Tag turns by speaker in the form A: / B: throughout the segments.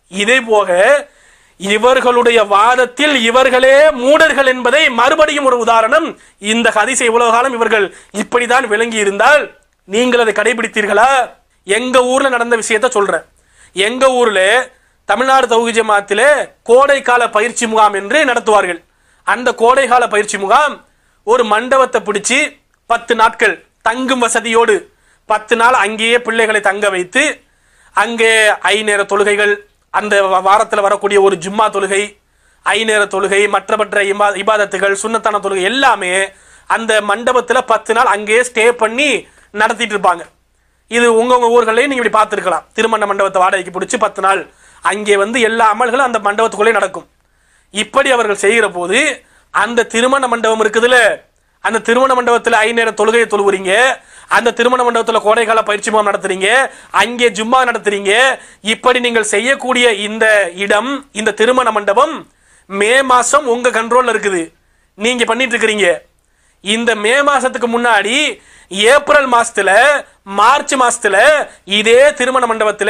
A: இதே போக இவர்களுடைய வாதத்தில் இவர்களே மூடர்கள் என்பதை மறுபடியும் ஒரு உதாரணம் இந்த ஹதீஸை இவ்வளவு காலம் இவர்கள் இப்படிதான் விளங்கி இருந்தால் நீங்கள் அதை கடைபிடித்தீர்களா எங்க ஊர்ல நடந்த விஷயத்த சொல்றேன் எங்க ஊர்ல தமிழ்நாடு தௌஹி ஜமாத்திலே கோடைக்கால பயிற்சி முகாம் என்று நடத்துவார்கள் அந்த கோடைக்கால பயிற்சி முகாம் ஒரு மண்டபத்தை பிடிச்சி பத்து நாட்கள் தங்கும் வசதியோடு பத்து நாள் அங்கேயே பிள்ளைகளை தங்க வைத்து அங்கே ஐநேர தொழுகைகள் அந்த வாரத்தில் வரக்கூடிய ஒரு ஜும்மா தொழுகை ஐநேர தொழுகை மற்ற மற்ற இபா இபாதத்துகள் சுன்னத்தான தொழுகை எல்லாமே அந்த மண்டபத்தில் பத்து நாள் அங்கேயே ஸ்டே பண்ணி நடத்திட்டு இருப்பாங்க இது உங்க உங்க ஊர்களையும் நீங்க இப்படி பார்த்துருக்கலாம் திருமண மண்டபத்தை வாடகைக்கு பிடிச்சி பத்து நாள் அங்கே வந்து எல்லா அமல்களும் அந்த மண்டபத்துக்குள்ளே நடக்கும் இப்படி அவர்கள் செய்கிற போது அந்த திருமண மண்டபம் இருக்குதுல அந்த திருமண மண்டபத்தில் ஐநேர தொழுகையை தொழுவுறீங்க அந்த திருமண மண்டபத்தில் கோடைக்கால பயிற்சி முகாம் நடத்துறீங்க அங்கே ஜும்மா நடத்துறீங்க இப்படி நீங்கள் செய்யக்கூடிய இந்த இடம் இந்த திருமண மண்டபம் மே மாசம் உங்க கண்ட்ரோல்ல இருக்குது நீங்க பண்ணிட்டு இருக்கிறீங்க இந்த மே மாசத்துக்கு முன்னாடி ஏப்ரல் மாசத்துல மார்ச் மாசத்துல இதே திருமண மண்டபத்துல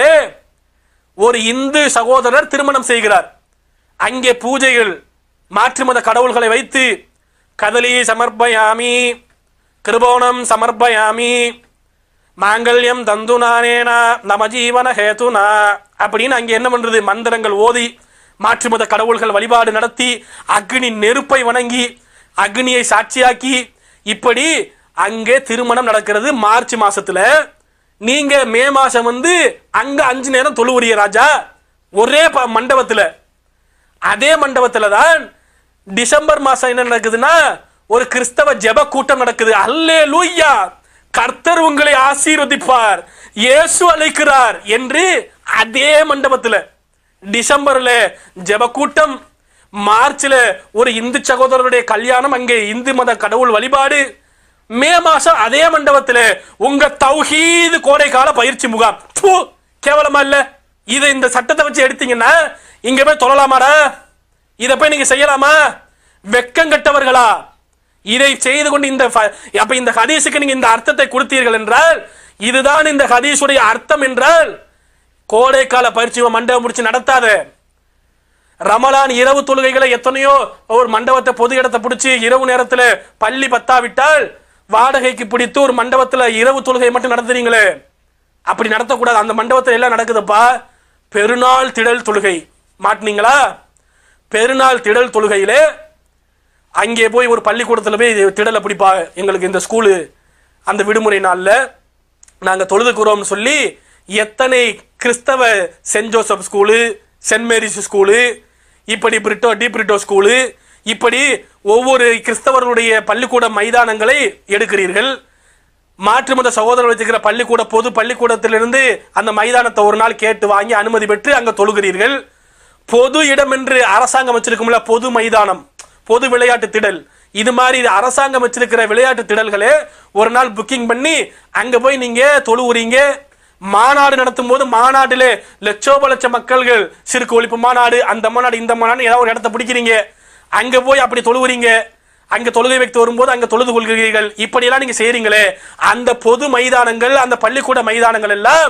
A: ஒரு இந்து சகோதரர் திருமணம் செய்கிறார் அங்கே பூஜைகள் மாற்று மத கடவுள்களை வைத்து கதலி சமர்ப்பயாமி கிருபோணம் சமர்ப்பயாமி மாங்கல்யம் தந்துனானேனா நம ஜீவன ஹேதுனா அப்படின்னு அங்கே என்ன பண்றது மந்திரங்கள் ஓதி மாற்று மத கடவுள்கள் வழிபாடு நடத்தி அக்னி நெருப்பை வணங்கி அக்னியை சாட்சியாக்கி இப்படி அங்கே திருமணம் நடக்கிறது மார்ச் மாசத்துல நீங்க மே மாசம் வந்து அங்க அஞ்சு நேரம் தொழுவுரிய ராஜா ஒரே ப- மண்டபத்துல அதே மண்டபத்துல தான் டிசம்பர் மாசம் என்ன நடக்குதுன்னா ஒரு கிறிஸ்தவ ஜெப கூட்டம் நடக்குது அல்லே லூய்யா கர்த்தர் உங்களை ஆசீர்வதிப்பார் இயேசு அழைக்கிறார் என்று அதே மண்டபத்துல டிசம்பர்ல ஜெப கூட்டம் மார்ச்ல ஒரு இந்து சகோதரருடைய கல்யாணம் அங்கே இந்து மத கடவுள் வழிபாடு மே மாசம் அதே மண்டபத்துல உங்க தௌஹீது கோடைக்கால பயிற்சி முகாம் ப்பு, கேவலமா இல்ல இதை இந்த சட்டத்தை வச்சு எடுத்தீங்கன்னா இங்க போய் தொழலாமாடா இதை போய் நீங்க செய்யலாமா வெக்கம் கட்டவர்களா இதை செய்து கொண்டு இந்த ஃப- அப்ப இந்த ஹதீஸுக்கு நீங்க இந்த அர்த்தத்தை கொடுத்தீர்கள் என்றால் இதுதான் இந்த ஹதீஸுடைய அர்த்தம் என்றால் கோடைக்கால பயிற்சி மண்டபம் முடிச்சு நடத்தாத ரமலான் இரவு தொழுகைகளை எத்தனையோ ஒரு மண்டபத்தை பொது இடத்தை பிடிச்சி இரவு நேரத்துல பள்ளி பத்தாவிட்டால் வாடகைக்கு பிடித்து ஒரு மண்டபத்துல இரவு தொழுகை மட்டும் நடத்துறீங்களே அப்படி நடத்தக்கூடாது அந்த மண்டபத்துல எல்லாம் நடக்குதுப்பா பெருநாள் திடல் தொழுகை மாட்டினீங்களா பெருநாள் திடல் தொழுகையிலே அங்கே போய் ஒரு பள்ளிக்கூடத்தில் போய் திடலை பிடிப்பாங்க எங்களுக்கு இந்த ஸ்கூலு அந்த விடுமுறை நாளில் நாங்கள் தொழுதுக்குறோம்னு சொல்லி எத்தனை கிறிஸ்தவ Saint Joseph school Saint Mary's school இப்படி பிரிட்டோ டி பிரிட்டோ ஸ்கூலு இப்படி ஒவ்வொரு கிறிஸ்தவர்களுடைய பள்ளிக்கூட மைதானங்களை எடுக்கிறீர்கள் மாற்று மத சகோதரர் வச்சுக்கிற பள்ளிக்கூட பொது பள்ளிக்கூடத்திலிருந்து அந்த மைதானத்தை ஒரு நாள் கேட்டு வாங்கி அனுமதி பெற்று அங்க தொழுகிறீர்கள் பொது இடம் என்று அரசாங்கம் வச்சிருக்கும்ல பொது மைதானம் பொது விளையாட்டு திடல் இது மாதிரி இது அரசாங்கம் வச்சிருக்கிற விளையாட்டு திடல்களே ஒரு நாள் புக்கிங் பண்ணி அங்க போய் நீங்க தொழுவுறீங்க மாநாடு நடத்தும் போது மாநாட்டிலே லட்சோப லட்ச மக்கள்கள் சிறுக்கு ஒழிப்பு மாநாடு அந்த மாநாடு இந்த மாநாடு ஏதாவது ஒரு இடத்த பிடிக்கிறீங்க அங்க போய் அப்படி தொழுவுறீங்க அங்க தொழுகை வைத்து வரும்போது அங்க தொழுது கொள்கிறீர்கள் இப்படியெல்லாம் நீங்க செய்றீங்களே அந்த பொது மைதானங்கள் அந்த பள்ளிக்கூட மைதானங்கள் எல்லாம்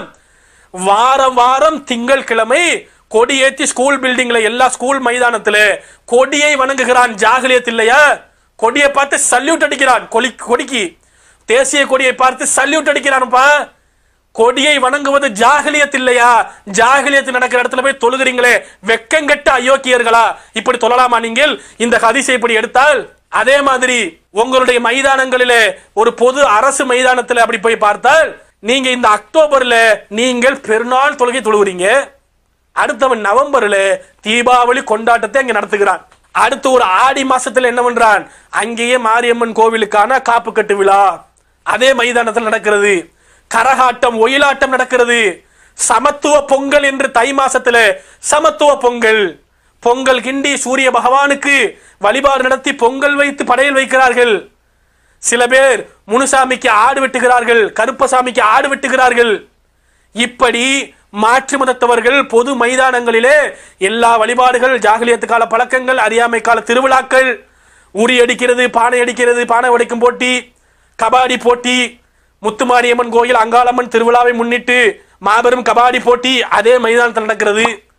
A: வாரம் வாரம் திங்கள் கிழமை கொடியேத்தி ஸ்கூல் பில்டிங்ல எல்லா ஸ்கூல் மைதானத்துல கொடியை வணங்குகிறான் ஜாகிலியத் இல்லையா கொடியை பார்த்து சல்யூட் அடிக்கிறான் கொடி கொடிக்கு தேசிய கொடியை பார்த்து சல்யூட் அடிக்கிறான்ப்பா கொடியை வணங்குவது ஜாகிலியத் இல்லையா ஜாகிலியத் நடக்கிற இடத்துல போய் தொழுகிறீங்களே வெக்கங்கெட்ட அயோக்கியர்களா இப்படி தொழலாமா நீங்கள் இந்த ஹதீஸை இப்படி எடுத்தால் அதே மாதிரி உங்களுடைய மைதானங்களிலே ஒரு பொது அரசு மைதானத்தில் அப்படி போய் பார்த்தால் நீங்க இந்த அக்டோபர்ல நீங்கள் பெருநாள் தொழுகை தொழுகிறீங்க அடுத்தவன் நவம்பர்ல தீபாவளி கொண்டாட்டத்தை அங்க நடத்துகிறான் அடுத்து ஒரு ஆடி மாசத்துல என்ன பண்றான் அங்கேயே மாரியம்மன் கோவிலுக்கான காப்பு கட்டு விழா அதே மைதானத்தில் நடக்கிறது கரகாட்டம் ஒயிலாட்டம் நடக்கிறது சமத்துவ பொங்கல் என்று தை மாசத்துல சமத்துவ பொங்கல் பொங்கல் கிண்டி சூரிய பகவானுக்கு வழிபாடு நடத்தி பொங்கல் வைத்து படையல் வைக்கிறார்கள் சில பேர் முனுசாமிக்கு ஆடு வெட்டுகிறார்கள் கருப்பசாமிக்கு ஆடு வெட்டுகிறார்கள் இப்படி மாற்று மதத்தவர்கள் பொது மைதானங்களிலே எல்லா வழிபாடுகள் ஜாகிலியத்து கால பழக்கங்கள் அறியாமை கால திருவிழாக்கள் உரி அடிக்கிறது பானை அடிக்கிறது பானை உடைக்கும் போட்டி கபாடி போட்டி முத்துமாரியம்மன் கோயில் அங்காளம்மன் திருவிழாவை முன்னிட்டு மாபெரும் கபாடி போட்டி அதே மைதானத்தில் நடக்கிறது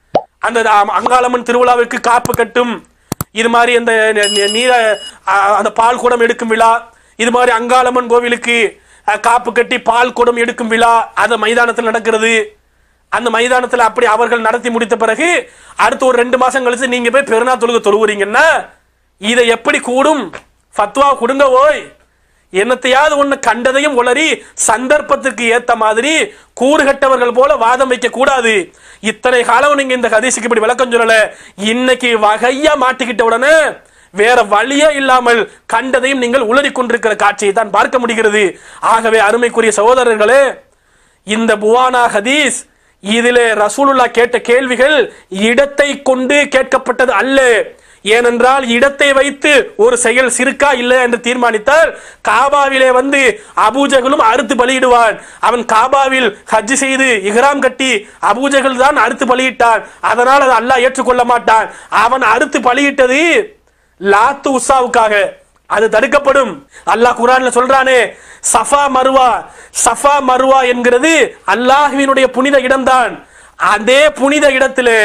A: அந்த அ- அங்காளம்மன் திருவிழாவிற்கு காப்பு கட்டும் இது மாதிரி அந்த ந- ந- நீர அ, அந்த பால் குடம் எடுக்கும் விழா இது மாதிரி அங்காளம்மன் கோவிலுக்கு அ, காப்பு கட்டி பால் குடம் எடுக்கும் விழா அது மைதானத்தில் நடக்கிறது அந்த மைதானத்தில் அப்படி அவர்கள் நடத்தி முடித்த பிறகு அடுத்த ஒரு ரெண்டு மாசம் கழிச்சு நீங்க போய் பெருநா தொழுக தொழுவுறீங்கன்னா இதை எப்படி கூடும் ஃபத்வா கொடுங்க ஓய் என்னத்தையாவது ஒண்ணு கண்டதையும் உளறி சந்தர்ப்பத்துக்கு ஏத்த மாதிரி கூறுகட்டவர்கள் போல வாதம் வைக்க கூடாது இத்தனை காலம் நீங்க இந்த ஹதீஸுக்கு இப்படி விளக்கம் சொல்லல இன்னைக்கு வகையா மாட்டிக்கிட்ட உடனே வேற வழியே இல்லாமல் கண்டதையும் நீங்கள் உளறி கொண்டிருக்கிற காட்சியை தான் பார்க்க முடிகிறது ஆகவே அருமைக்குரிய சகோதரர்களே இந்த புவானா ஹதீஸ் இதிலே ரசூலுல்லா கேட்ட கேள்விகள் இடத்தை கொண்டு கேட்கப்பட்டது அல்ல ஏனென்றால் இடத்தை வைத்து ஒரு செயல் சிறுக்கா இல்லை என்று தீர்மானித்தால் காபாவிலே வந்து அபூஜகளும் அறுத்து பலியிடுவான் அவன் காபாவில் ஹஜ் செய்து இஹ்ராம் கட்டி அபூஜகள் தான் அறுத்து பலியிட்டான் அதனால் அதை அல்லாஹ் ஏற்றுக்கொள்ள மாட்டான் அவன் அறுத்து பலியிட்டது லாத்து உஸாவுக்காக அது தடுக்கப்படும் அல்லாஹ் குரான்ல சொல்றானே சஃபா மருவா சஃபா மருவா என்கிறது அல்லாஹ்வினுடைய புனித இடம்தான் அதே புனித இடத்திலே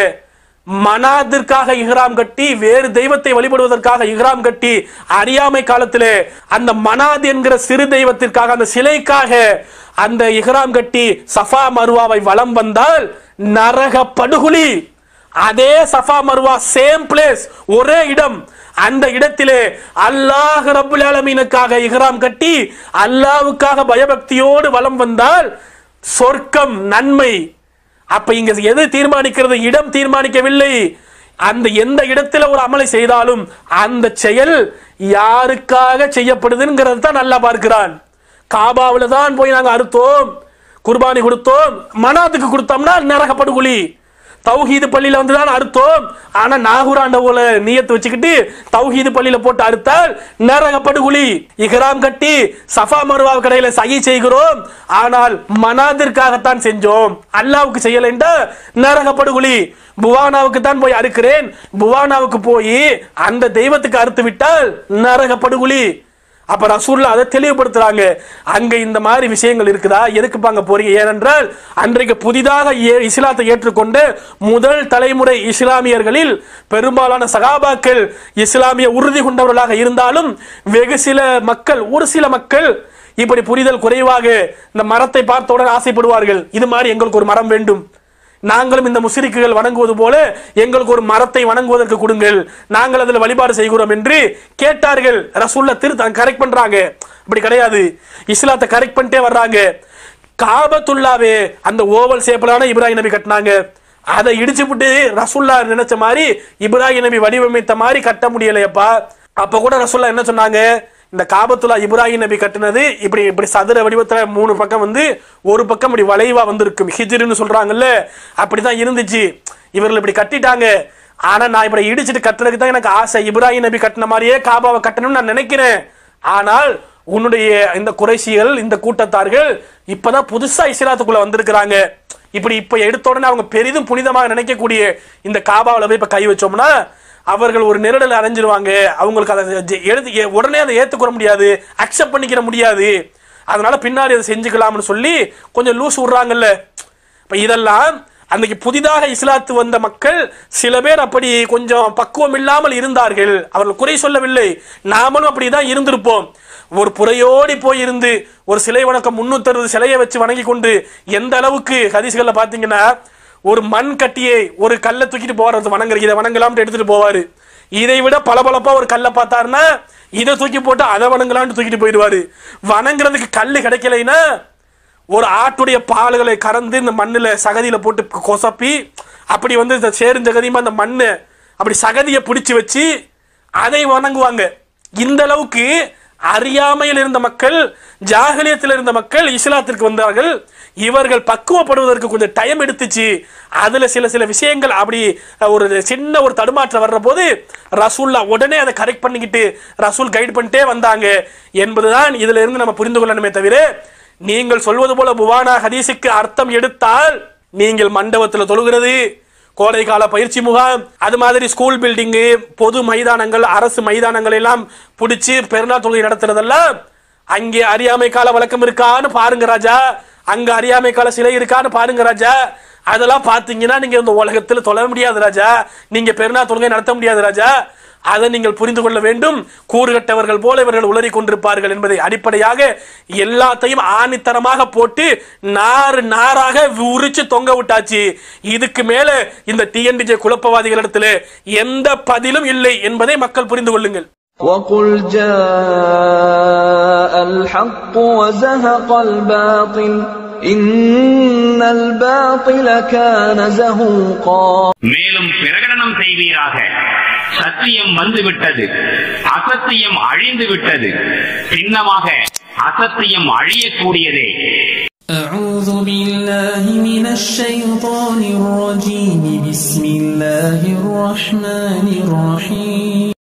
A: மனாதிற்காக இஹ்ராம் கட்டி வேறு தெய்வத்தை வழிபடுவதற்காக இஹ்ராம் கட்டி அறியாமை காலத்திலே அந்த மனாத் என்கிற சிறு தெய்வத்திற்காக அந்த சிலைக்காக அந்த இஹ்ராம் கட்டி சஃபா மருவாவை வலம் வந்தால் நரக படுகுழி அதே சஃபா மருவா சேம் பிளேஸ் ஒரே இடம் அந்த இடத்திலே அல்லாஹ் ரப்புல் ஆலமீனுக்காக இஹ்ராம் கட்டி அல்லாஹ்வுக்காக பயபக்தியோடு வலம் வந்தால் சொர்க்கம் நன்மை அப்ப இங்க எது தீர்மானிக்கிறது இடம் தீர்மானிக்கவில்லை அந்த எந்த இடத்துல ஒரு அமலை செய்தாலும் அந்த செயல் யாருக்காக செய்யப்படுதுங்கிறது தான் நல்லா பார்க்கிறான் காபாவில தான் போய் நாங்க அறுத்தோம் குர்பானி கொடுத்தோம் மனாத்துக்கு கொடுத்தோம்னா நரக படுகொலி தௌஹீது பள்ளியில வந்து தான் அறுத்தோம் ஆனா நாகூராண்ட போல நியத்து வச்சுக்கிட்டு தௌஹீது பள்ளியில போட்டு அறுத்தால் நரக படுகொலி இஹ்ராம் கட்டி சஃபா மருவா கடையில சகி செய்கிறோம் ஆனால் மனாதிற்காகத்தான் செஞ்சோம் அல்லாவுக்கு செய்யலைண்டா நரக படுகொலி புவானாவுக்கு தான் போய் அறுக்கிறேன் புவானாவுக்கு போய் அந்த தெய்வத்துக்கு அறுத்து விட்டால் நரக படுகொலி அப்ப ரசூல்லா அதை தெளிவுபடுத்துறாங்க அங்க இந்த மாதிரி விஷயங்கள் இருக்குதா எதுக்கு பாங்க போறீங்க ஏனென்றால் அன்றைக்கு புதிதாக ஏ- இஸ்லாத்தை ஏற்றுக்கொண்ட முதல் தலைமுறை இஸ்லாமியர்களில் பெரும்பாலான சகாபாக்கள் இஸ்லாமிய உறுதி கொண்டவர்களாக இருந்தாலும் வெகு சில மக்கள் ஒரு சில மக்கள் இப்படி புரிதல் குறைவாக இந்த மரத்தை பார்த்தவுடன் ஆசைப்படுவார்கள் இது மாதிரி எங்களுக்கு ஒரு மரம் வேண்டும் நாங்களும் இந்த முஸ்லிக்குகள் வணங்குவது போல எங்களுக்கு ஒரு மரத்தை வணங்குவதற்கு கொடுங்கள் நாங்கள் அதில் வழிபாடு செய்கிறோம் என்று கேட்டார்கள் ரசூல்ல திருத்த கரெக்ட் பண்றாங்க அப்படி கிடையாது இஸ்லாத்தை கரெக்ட் பண்ணிட்டே வர்றாங்க காபத்துல்லாவே அந்த ஓவல் சேப்பலான இப்ராஹிம் நபி கட்டினாங்க அதை இடிச்சு விட்டு ரசூல்லா நினைச்ச மாதிரி இப்ராஹிம் நபி வடிவமைத்த மாதிரி கட்ட முடியலையப்பா அப்ப கூட ரசூல்லா என்ன சொன்னாங்க இந்த காபத்துல்லா இப்ராஹிம் நபி கட்டினது இப்படி இப்படி சதுர வடிவத்துல மூணு பக்கம் வந்து ஒரு பக்கம் இப்படி வளைவா வந்திருக்கும் ஹிஜ்ருன்னு சொல்றாங்கல்ல அப்படிதான் இருந்துச்சு இவர்கள் இப்படி கட்டிட்டாங்க ஆனா நான் இப்படி இடிச்சிட்டு கட்டுறதுக்கு தான் எனக்கு ஆசை இப்ராஹிம் நபி கட்டின மாதிரியே காபாவை கட்டணும்னு நான் நினைக்கிறேன் ஆனால் உன்னுடைய இந்த குறைசிகள் இந்த கூட்டத்தார்கள் இப்பதான் புதுசா இஸ்லாத்துக்குள்ள வந்திருக்கிறாங்க இப்படி இப்ப எடுத்த உடனே அவங்க பெரிதும் புனிதமாக நினைக்கக்கூடிய இந்த காபாவில் போய் இப்ப கை வச்சோம்னா அவர்கள் ஒரு நெருடல் அடைஞ்சிருவாங்க அவங்களுக்கு அதை ஜெ- எழுதி ஏ- உடனே அதை ஏத்துக்கொள்ள முடியாது அக்செப்ட் பண்ணிக்கிற முடியாது அதனால பின்னாடி அதை செஞ்சுக்கலாம்னு சொல்லி கொஞ்சம் லூஸ் விடுறாங்கல்ல இப்ப இதெல்லாம் அன்னைக்கு புதிதாக இஸ்லாத்து வந்த மக்கள் சில பேர் அப்படி கொஞ்சம் பக்குவம் இல்லாமல் இருந்தார்கள் அவர்கள் குறை சொல்லவில்லை நாமளும் அப்படிதான் இருந்திருப்போம் ஒரு புறையோடி போய் இருந்து ஒரு சிலை வணக்கம் முன்னூத்தறுபது சிலையை வச்சு வணங்கி கொண்டு எந்த அளவுக்கு ஹதீஸ்கள்ல பாத்தீங்கன்னா ஒரு மண் கட்டியை ஒரு கல்லை தூக்கிட்டு போறது வணங்குற இதை வணங்கலாம்னு எடுத்துட்டு போவாரு இதை விட பளபளப்பா ஒரு கல்லை பார்த்தாருன்னா இதை தூக்கி போட்டு அதை வணங்கலாம்னு தூக்கிட்டு போயிடுவாரு வணங்குறதுக்கு கல்லு கிடைக்கலைன்னா ஒரு ஆட்டுடைய பால்களை கறந்து இந்த மண்ணுல சகதியில போட்டு கொசப்பி அப்படி வந்து இந்த சேரும் ஜகதியுமா அந்த மண்ணை அப்படி சகதியை பிடிச்சு வச்சு அதை வணங்குவாங்க இந்த அளவுக்கு அறியாமையில் இருந்த மக்கள் ஜாகலியத்தில் இருந்த மக்கள் இஸ்லாத்திற்கு வந்தார்கள் இவர்கள் பக்குவப்படுவதற்கு கொஞ்சம் டைம் எடுத்துச்சு அதுல சில சில விஷயங்கள் அப்படி ஒரு சின்ன ஒரு தடுமாற்றம் வர்ற போது ரசூல்லா உடனே அதை கரெக்ட் பண்ணிக்கிட்டு ரசூல் கைட் பண்ணிட்டே வந்தாங்க என்பதுதான் இதுல இருந்து நம்ம புரிந்து கொள்ளணுமே தவிர நீங்கள் சொல்வது போல புவானா ஹதீஸுக்கு அர்த்தம் எடுத்தால் நீங்கள் மண்டபத்தில் தொழுகிறது கோடைக்கால பயிற்சி முகாம் அது மாதிரி ஸ்கூல் பில்டிங்கு பொது மைதானங்கள் அரசு மைதானங்கள் எல்லாம் பிடிச்சி பெருநாள் தொழுகை நடத்துறதெல்லாம் அங்கே அறியாமை கால வழக்கம் இருக்கான்னு பாருங்க ராஜா அங்க அறியாமை கால சிலை இருக்கான்னு பாருங்க ராஜா அதெல்லாம் பாத்தீங்கன்னா நீங்க இந்த உலகத்தில் தொழ முடியாது ராஜா நீங்க பெருநா தொழுகை நடத்த முடியாது ராஜா அதை நீங்கள் புரிந்து கொள்ள வேண்டும் கூறுகட்டவர்கள் போல இவர்கள் உளறி கொண்டிருப்பார்கள் என்பதை அடிப்படையாக எல்லாத்தையும் ஆணித்தரமாக போட்டு நாறு நாராக உரிச்சு தொங்க விட்டாச்சு இதுக்கு மேல இந்த டிஎன்டிஜே குழப்பவாதிகளிடத்துல எந்த பதிலும் இல்லை என்பதை மக்கள் புரிந்து கொள்ளுங்கள்
B: وقل جاء الحق وزهق الباطل إن الباطل كان زهوقا
C: மேலும் பிரகடனம் செய்வீராக சத்தியம் வந்துவிட்டது அசத்தியம் அழிந்து விட்டது சின்னமாக அசத்தியம் அழியக்கூடியதே
D: أعوذ بالله من الشيطان الرجيم بسم الله الرحمن الرحيم